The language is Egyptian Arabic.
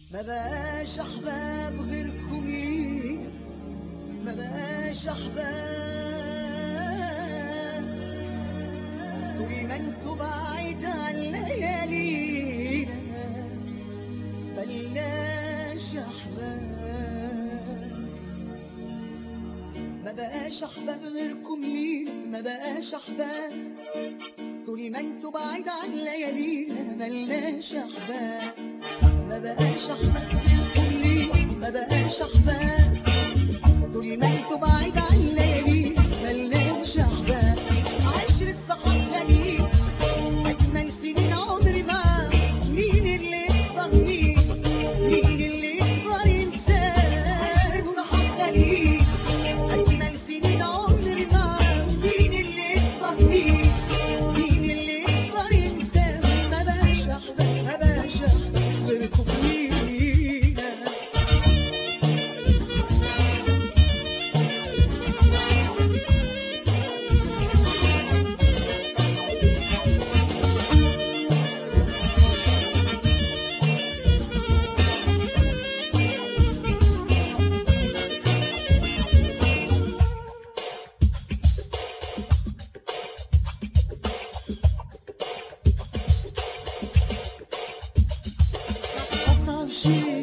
ما بقاش احباب غيركم لينا ما بقاش احباب طول ما انتوا بعيد عن ليالينا ملناش احباب ما بقاش احباب غيركم لينا ما بقاش احباب طول ما انتوا بعيد عن ليالينا ملناش احباب ما بقاش احباب غيركم لينا ما بقاش احباب طول ما انتوا بعيد عن ليالينا ملناش احباب عشرة صحاب غنيين اجمل سنين عمري معاك مين اللي يقدر مين مين اللي يقدر ينساه عشرة صحاب غنيين أجمل سنين عمري معاك مين اللي يقدر مين مين اللي يقدر ينساه ما بقاش أحباب ما بقاش أحباب غيركم لينا حصل شيء